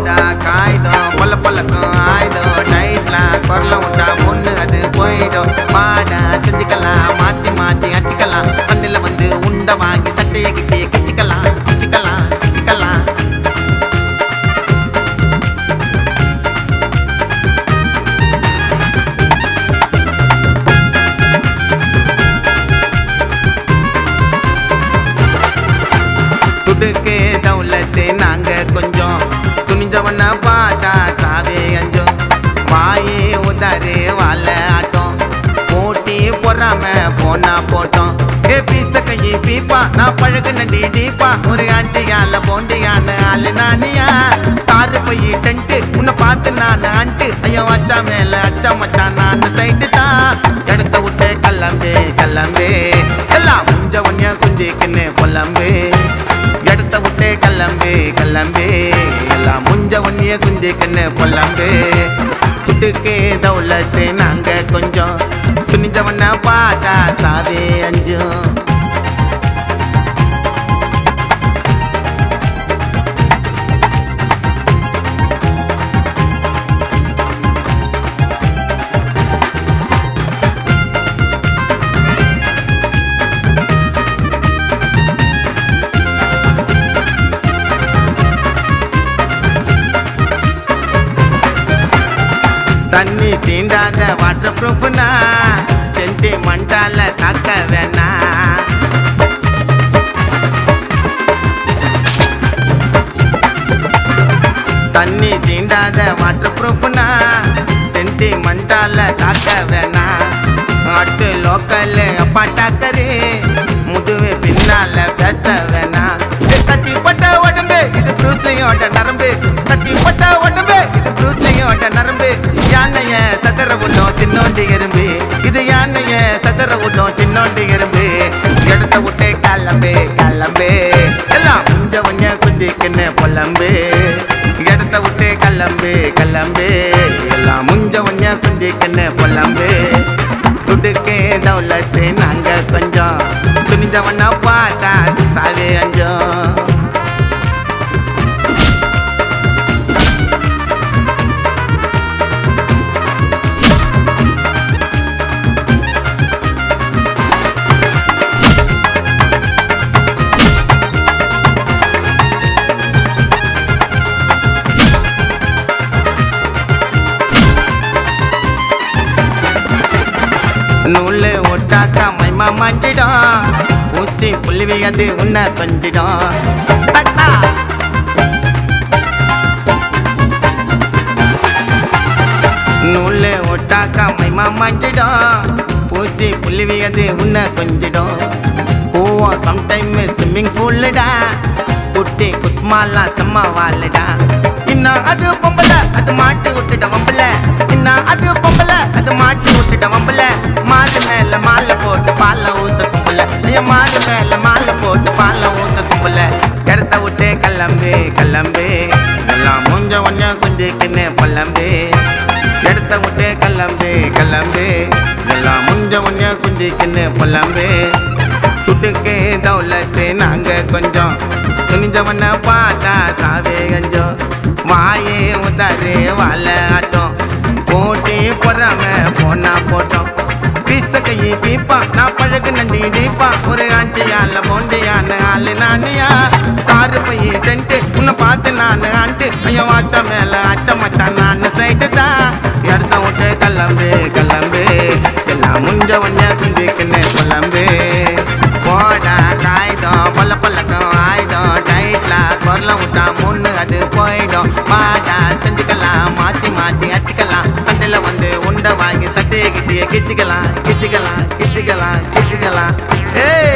போடா காய்தம் பொல பொலக்கும் ஆயுதம் நைட்ல குரல விட்டா ஒண்ணு அது போயிடும் மாடா செஞ்சுக்கலாம் மாத்தி மாத்தி அச்சுக்கலாம் சண்டையில வந்து உண்டை வாங்கி சட்டையை கிட்டி கிச்சுக்கலாம் கிச்சுக்கலாம் கிச்சுக்கலாம் துடுக்கு தௌலத்து நாங்க கொஞ்சம் துணிஞ்சவன பார்த்தா சாவே அஞ்சோம் வாயே உதாரு வாழ ஆட்டம் போட்டி பொறாம போனா போட்டோம் ஏ பீச கையி பீப்பா நான் பழகு நண்டி டீப்பா ஒரு ஆண்டியால போண்டியான ஆளு நானியா தாரு போய் டென்ட்டு உன்னை பார்த்து நான் ஆண்டு ஐயோ வச்சா மேல அச்சா மச்சான் நான் சைட்டு தான் இடத்த விட்டு கிளம்பு கிளம்பு எல்லாம் முஞ்ச ஒன்னிய குந்திக்குன்னு புலம்பு இடத்த விட்டு கிளம்பு கிளம்பு எல்லாம் முஞ்ச ஒன்னிய குந்திக்குன்னு புலம்பு சுட்டுக்கு தௌலத்து நாங்க கொஞ்சம் துணிஞ்சவன பார்த்தா சாவே அஞ்சும் தண்ணி சீண்டாத வாட்டர் ப்ரூஃப்னா சென்டிமெண்டால தாக்க வேணா தண்ணி சீண்டாத வாட்டர் ப்ரூஃப்னா சென்டிமெண்டால தாக்க வேணா அட்டு லோக்கல் அப்பாட்டாக்கரு முதுவு பின்னால பேச வேணா ஏ, தட்டி பட்ட உடம்பு இது ப்ரூஸ்லியோட நரம்பு தட்டி பட்ட உடம்பு இது ப்ரூஸ்லியோட நரம்பு யானைய சதற விட்டோம் சின்னோண்டி எறும்பு இது யானைய சதற விட்டோம் சின்னோண்டி எறும்பு இடத்த விட்டு கிளம்பு கிளம்பு எல்லாம் முஞ்ச ஒஞ்ச குந்திக்குன்னு புலம்பு இடத்த விட்டு கிளம்பு கிளம்பு எல்லாம் முஞ்ச ஒஞ்ச குந்திக்குன்னு புலம்பு துடுக்கே தௌலத்து நாங்க கொஞ்சம் துணிஞ்சவன பார்த்தா சாவே அஞ்சோம் நூலு ஒட்டாக்கா மைமா மாண்டிடும் ஊசி புள்ளிவி அது உன்னை கொஞ்சிடும் டக்கா. நூலு ஒட்டாக்கா மைமா மாண்டிடும் பூசி புள்ளிவி அது உன்னை கொஞ்சிடும் போவோம் சம்டைம் ஸ்விம்மிங் பூல்லுடா குட்டி குஸ்மாலா செம்ம வாழுடா இன்னும் அது பொம்பள அது மாட்டி விட்டுட்ட வம்பல இன்னும் அது பொம்பள அது மாட்டி விட்டுட்ட வம்பல மாடு மேல மாலை போட்டு பால ஊத்த சும்பல ஐயா மாடு மேல மாலை போட்டு பால ஊத்த சும்பல இடத்த விட்டு கிளம்பு கிளம்பு எல்லாம் மூஞ்ச ஒஞ்ச குந்திக்குன்னு பல்லம்பு இடத்த விட்டு கிளம்பு கிளம்பு எல்லாம் முஞ்ச ஒஞ்ச குந்திக்குன்னு பல்லம்பு துட்டுக்கு தௌலத்து நாங்க கொஞ்சம் துணிஞ்சவன பார்த்தா சாவே கஞ்சம் வாயே உதாரு வாழ ஆட்டம் போட்டி பொறாம போனா போட்டோம் பீச கையி பீப்பா நான் பழகு நண்டி டீப்பா ஒரு ஆண்டியால போண்டியான ஆளு நானியா காரு பையி டென்ட்டு உன்னை பார்த்து நான் ஆண்டு ஐயோ வாச்சா மேல அச்ச மச்சான் நான் சைட்டு தான் இடத்த விட்டு கிளம்பு கிளம்பு எல்லாம் முஞ்ச ஒஞ்ச குந்திக்குன்னு குழம்பு போடா காய்தம் பல்ல பல்லக்கம் ஆயுதம் டைட்ல குரல விட்டா முன்னு அது போயிடும் மாடா செஞ்சுக்கலாம் மாத்தி மாத்தி அச்சுக்கலாம் சண்டையில வந்து உண்டை வாங்கி சட்டையை கிட்டிய கிச்சுக்கலாம் கிச்சுக்கலாம் கிச்சுக்கலாம் கிச்சுக்கலாம் ஏய்